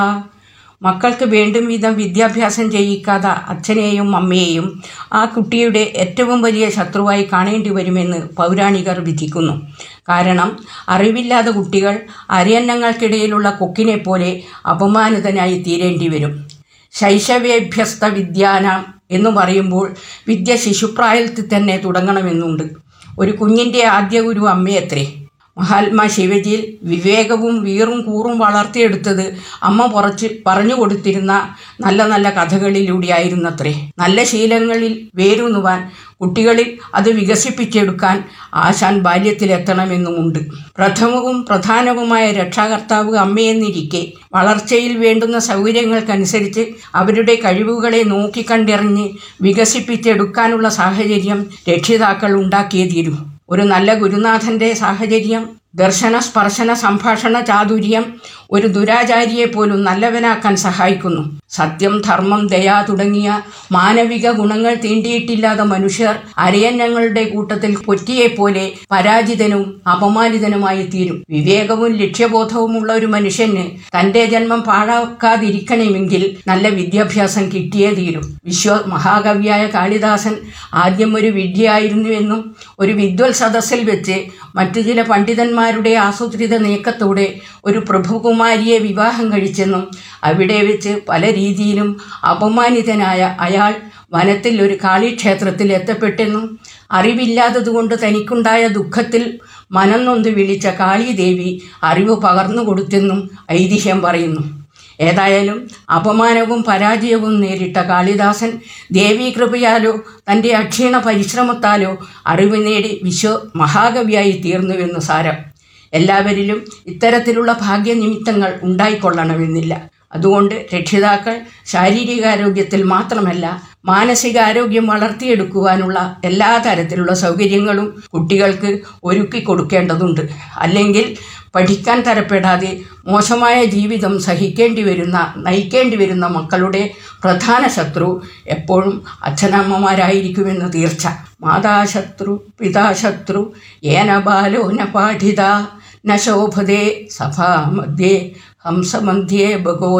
മക്കൾക്ക് വേണ്ടും വിധം വിദ്യാഭ്യാസം ചെയ്യിക്കാത്ത അച്ഛനെയും അമ്മയെയും ആ കുട്ടിയുടെ ഏറ്റവും വലിയ ശത്രുവായി കാണേണ്ടി വരുമെന്ന് പൗരാണികർ വിധിക്കുന്നു കാരണം അറിവില്ലാത്ത കുട്ടികൾ അരയന്നങ്ങൾക്കിടയിലുള്ള കൊക്കിനെ പോലെ അപമാനിതനായി തീരേണ്ടി വരും ശൈശവേഭ്യസ്ത വിദ്യാനാം എന്ന് പറയുമ്പോൾ വിദ്യ ശിശുപ്രായത്തിൽ തന്നെ തുടങ്ങണമെന്നുണ്ട് ഒരു കുഞ്ഞിൻ്റെ ആദ്യ ഗുരു അമ്മയത്രേ മഹാത്മാ ശിവജിയിൽ വിവേകവും വീറും കൂറും വളർത്തിയെടുത്തത് അമ്മ പുറച്ച് പറഞ്ഞു കൊടുത്തിരുന്ന നല്ല നല്ല കഥകളിലൂടെയായിരുന്നത്രേ നല്ല ശീലങ്ങളിൽ വേരൂന്നുവാൻ കുട്ടികളിൽ അത് വികസിപ്പിച്ചെടുക്കാൻ ആശാൻ ബാല്യത്തിലെത്തണമെന്നുമുണ്ട് പ്രഥമവും പ്രധാനവുമായ രക്ഷാകർത്താവ് അമ്മയെന്നിരിക്കെ വളർച്ചയിൽ വേണ്ടുന്ന സൗകര്യങ്ങൾക്കനുസരിച്ച് അവരുടെ കഴിവുകളെ നോക്കിക്കണ്ടിറിഞ്ഞ് വികസിപ്പിച്ചെടുക്കാനുള്ള സാഹചര്യം രക്ഷിതാക്കൾ ഉണ്ടാക്കിയേ തീരൂ ഒരു നല്ല ഗുരുനാഥന്റെ സാഹചര്യം ദർശന സ്പർശന സംഭാഷണ ചാതുര്യം ഒരു ദുരാചാരിയെ പോലും നല്ലവനാക്കാൻ സഹായിക്കുന്നു സത്യം ധർമ്മം ദയ തുടങ്ങിയ മാനവിക ഗുണങ്ങൾ തീണ്ടിയിട്ടില്ലാത്ത മനുഷ്യർ അരയന്നങ്ങളുടെ കൂട്ടത്തിൽ പൊറ്റിയെപ്പോലെ പരാജിതനും അപമാനിതനുമായി തീരും വിവേകവും ലക്ഷ്യബോധവുമുള്ള ഒരു മനുഷ്യന് തന്റെ ജന്മം പാഴാക്കാതിരിക്കണമെങ്കിൽ നല്ല വിദ്യാഭ്യാസം കിട്ടിയേ തീരും വിശ്വ മഹാകവിയായ കാളിദാസൻ ആദ്യം ഒരു വിദ്യയായിരുന്നുവെന്നും ഒരു വിദ്വൽ സദസ്സിൽ വെച്ച് മറ്റു ചില പണ്ഡിതന്മാരുടെ ആസൂത്രിത നീക്കത്തോടെ ഒരു പ്രഭുകുമാരിയെ വിവാഹം കഴിച്ചെന്നും അവിടെ വെച്ച് പല രീതിയിലും അപമാനിതനായ അയാൾ വനത്തിൽ ഒരു കാളിക്ഷേത്രത്തിൽ എത്തപ്പെട്ടെന്നും അറിവില്ലാത്തതുകൊണ്ട് തനിക്കുണ്ടായ ദുഃഖത്തിൽ മനം നൊന്ത് വിളിച്ച കാളിദേവി അറിവ് പകർന്നു കൊടുത്തെന്നും ഐതിഹ്യം പറയുന്നു ഏതായാലും അപമാനവും പരാജയവും നേരിട്ട കാളിദാസൻ ദേവീകൃപയാലോ തൻ്റെ അക്ഷീണ പരിശ്രമത്താലോ അറിവ് നേടി വിശ്വ മഹാകവിയായി തീർന്നുവെന്ന് സാരം എല്ലാവരിലും ഇത്തരത്തിലുള്ള ഭാഗ്യനിമിത്തങ്ങൾ ഉണ്ടായിക്കൊള്ളണമെന്നില്ല അതുകൊണ്ട് രക്ഷിതാക്കൾ ശാരീരികാരോഗ്യത്തിൽ മാത്രമല്ല മാനസികാരോഗ്യം വളർത്തിയെടുക്കുവാനുള്ള എല്ലാ തരത്തിലുള്ള സൗകര്യങ്ങളും കുട്ടികൾക്ക് ഒരുക്കി കൊടുക്കേണ്ടതുണ്ട് അല്ലെങ്കിൽ പഠിക്കാൻ തരപ്പെടാതെ മോശമായ ജീവിതം സഹിക്കേണ്ടി വരുന്ന നയിക്കേണ്ടി വരുന്ന മക്കളുടെ പ്രധാന ശത്രു എപ്പോഴും അച്ഛനമ്മമാരായിരിക്കുമെന്ന് തീർച്ച മാതാശത്രു പിതാശത്രു ഏന ബാലോ ന പാഠിത ന ശോഭതേ സഭാമധ്യേ ഹംസമധ്യേ ഭഗോ